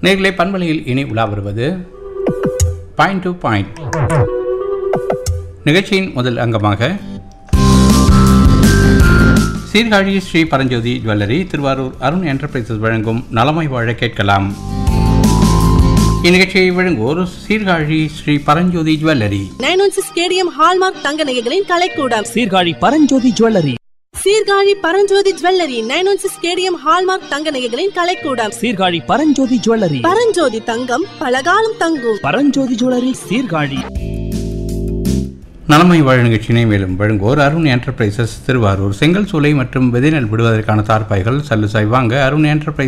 நேர்களை பண்பலையில் இனி உலா வருவது பாயிண்ட் டு பாயிண்ட் நிகழ்ச்சியின் முதல் அங்கமாக சீர்காழி ஸ்ரீ பரஞ்சோதி ஜுவல்லரி திருவாரூர் அருண் என்டர்பிரைசஸ் வழங்கும் நலமாய் வாழ கேட்கலாம் இந்நிகழ்ச்சியை வழங்குவோர் Sirkazhi Sri Paranjothi jewellery nine one six KDM hallmark தங்க நகைகளின் கலைக்கூடம் Sirkazhi Paranjothi jewellery Sirkazhi Paranjothi jewellery nine one six KDM hallmark தங்க நகைகளின் கலைக்கூடம் சீர்காழி பரஞ்சோதி ஜுவல்லரி பரஞ்சோதி தங்கம் பலகாலம் தங்கும் பரஞ்சோதி ஜுவல்லரி சீர்காழி நலமை வாழ நிகழ்ச்சியினை மேலும் வழங்குவோர் அருண் என்டர்பிரைசஸ் திருவாரூர் செங்கல் சூளை மற்றும் விதைநெல் விடுவதற்கான தார்பாய்கள் சல்லுசாய் வாங்க அருண் என்டர்பிரைஸ்